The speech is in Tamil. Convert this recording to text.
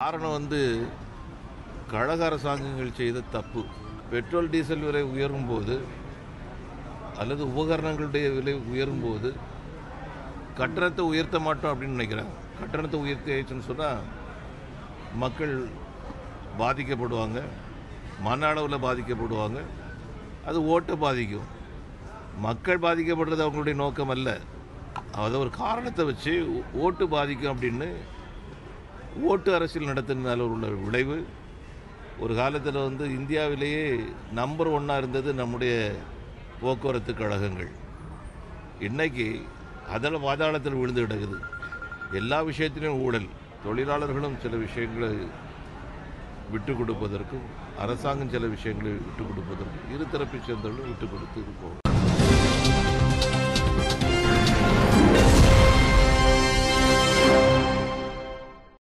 காரணம் வந்து கழக அரசாங்கங்கள் செய்த தப்பு பெட்ரோல் டீசல் விலை உயரும் போது அல்லது உபகரணங்களுடைய விலை உயரும் போது கட்டணத்தை உயர்த்த மாட்டோம் அப்படின்னு நினைக்கிறாங்க கட்டணத்தை உயர்த்தி ஆயிடுச்சுன்னு சொன்னால் மக்கள் பாதிக்கப்படுவாங்க மன அளவில் பாதிக்கப்படுவாங்க அது ஓட்டை பாதிக்கும் மக்கள் பாதிக்கப்படுறது அவங்களுடைய நோக்கம் அல்ல அதை ஒரு காரணத்தை வச்சு ஓ- ஓட்டு பாதிக்கும் அப்படின்னு ஓட்டு அரசியல் நடத்தினால உள்ள விளைவு ஒரு காலத்தில் வந்து இந்தியாவிலேயே நம்பர் ஒன்னாக இருந்தது நம்முடைய போக்குவரத்து கழகங்கள் இன்னைக்கு அதில் பாதாளத்தில் விழுந்து கிடக்குது எல்லா விஷயத்திலும் ஊழல் தொழிலாளர்களும் சில விஷயங்களை விட்டு கொடுப்பதற்கும் அரசாங்கம் சில விஷயங்களை விட்டு கொடுப்பதற்கும் இருதரப்பை சேர்ந்தவர்களும் விட்டு கொடுத்து இது போகும்